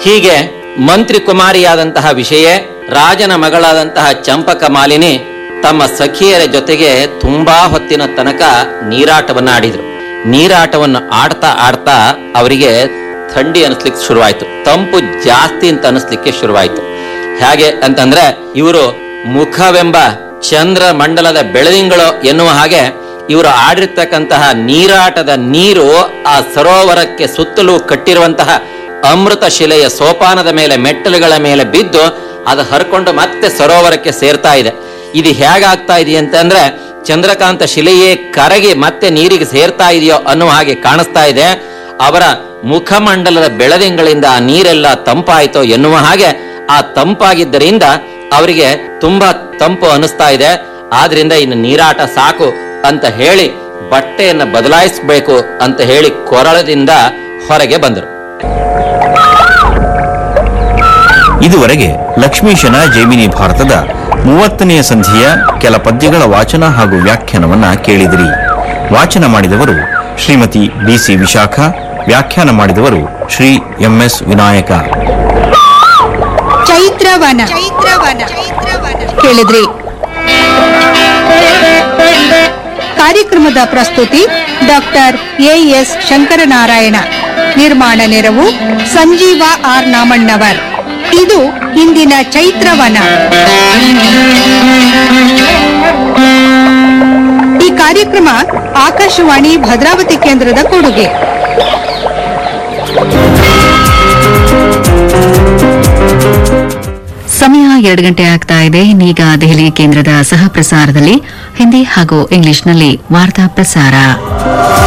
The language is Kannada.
ಹೀಗೆ ಮಂತ್ರಿ ಕುಮಾರಿಯಾದಂತಹ ವಿಷಯ ರಾಜನ ಮಗಳಾದಂತಹ ಚಂಪಕ ಮಾಲಿನಿ ತಮ್ಮ ಸಖಿಯರ ಜೊತೆಗೆ ತುಂಬಾ ಹೊತ್ತಿನ ತನಕ ನೀರಾಟವನ್ನ ಆಡಿದ್ರು ನೀರಾಟವನ್ನು ಆಡ್ತಾ ಆಡ್ತಾ ಅವರಿಗೆ ಥಂಡಿ ಅನಿಸ್ಲಿಕ್ಕೆ ಶುರುವಾಯ್ತು ತಂಪು ಜಾಸ್ತಿ ಅಂತ ಅನಿಸ್ಲಿಕ್ಕೆ ಶುರುವಾಯ್ತು ಹೇಗೆ ಅಂತಂದ್ರೆ ಇವರು ಮುಖವೆಂಬ ಚಂದ್ರ ಮಂಡಲದ ಬೆಳದಿಂಗಳು ಎನ್ನುವ ಹಾಗೆ ಇವರು ಆಡಿರ್ತಕ್ಕಂತಹ ನೀರಾಟದ ನೀರು ಆ ಸರೋವರಕ್ಕೆ ಸುತ್ತಲೂ ಕಟ್ಟಿರುವಂತಹ ಅಮೃತ ಶಿಲೆಯ ಸೋಪಾನದ ಮೇಲೆ ಮೆಟ್ಟಲುಗಳ ಮೇಲೆ ಬಿದ್ದು ಅದು ಹರ್ಕೊಂಡು ಮತ್ತೆ ಸರೋವರಕ್ಕೆ ಸೇರ್ತಾ ಇದೆ ಇದು ಹೇಗಾಗ್ತಾ ಇದೆ ಅಂತಂದ್ರೆ ಚಂದ್ರಕಾಂತ ಶಿಲೆಯೇ ಕರಗಿ ಮತ್ತೆ ನೀರಿಗೆ ಸೇರ್ತಾ ಇದೆಯೋ ಅನ್ನುವ ಹಾಗೆ ಕಾಣಿಸ್ತಾ ಇದೆ ಅವರ ಮುಖಮಂಡಲದ ಬೆಳದಿಂಗಳಿಂದ ಆ ನೀರೆಲ್ಲ ತಂಪಾಯಿತೋ ಎನ್ನುವ ಹಾಗೆ ಆ ತಂಪಾಗಿದ್ದರಿಂದ ಅವರಿಗೆ ತುಂಬಾ ತಂಪು ಅನಿಸ್ತಾ ಇದೆ ಆದ್ರಿಂದ ಇನ್ನು ನೀರಾಟ ಸಾಕು ಅಂತ ಹೇಳಿ ಬಟ್ಟೆಯನ್ನು ಬದಲಾಯಿಸಬೇಕು ಅಂತ ಹೇಳಿ ಕೊರಳದಿಂದ ಹೊರಗೆ ಬಂದರು ಇದುವರೆಗೆ ಲಕ್ಷ್ಮೀಶನ ಜೈಮಿನಿ ಭಾರತದ ಮೂವತ್ತನೆಯ ಸಂಧಿಯ ಕೆಲ ಪದ್ಯಗಳ ವಾಚನ ಹಾಗೂ ವ್ಯಾಖ್ಯಾನವನ್ನ ಕೇಳಿದಿರಿ ವಾಚನ ಮಾಡಿದವರು ಶ್ರೀಮತಿ ಬಿಸಿ ವಿಶಾಖ ವ್ಯಾಖ್ಯಾನ ಮಾಡಿದವರು ಶ್ರೀ ಎಂಎಸ್ ವಿನಾಯಕ ಚೈತ್ರವನ ಚೈತ್ರವನ ಕೇಳಿದ್ರಿ ಕಾರ್ಯಕ್ರಮದ ಪ್ರಸ್ತುತಿ ಡಾಕ್ಟರ್ ಎಎಸ್ ಶಂಕರನಾರಾಯಣ ನಿರ್ಮಾಣ ನೆರವು ಸಂಜೀವ ಆರ್ ನಾಮಣ್ಣವರ್ ಇದು ಇಂದಿನ ಚೈತ್ರವನ ಈ ಕಾರ್ಯಕ್ರಮ ಆಕಾಶವಾಣಿ ಭದ್ರಾವತಿ ಕೇಂದ್ರದ ಕೊಡುಗೆ ಸಮಯ ಎರಡು ಗಂಟೆ ಆಗ್ತಾ ಇದೆ ಇನ್ನೀಗ ದೆಹಲಿ ಕೇಂದ್ರದ ಸಹ ಪ್ರಸಾರದಲ್ಲಿ ಹಿಂದಿ ಹಾಗೂ ಇಂಗ್ಲಿಷ್ನಲ್ಲಿ ವಾರ್ತಾ ಪ್ರಸಾರ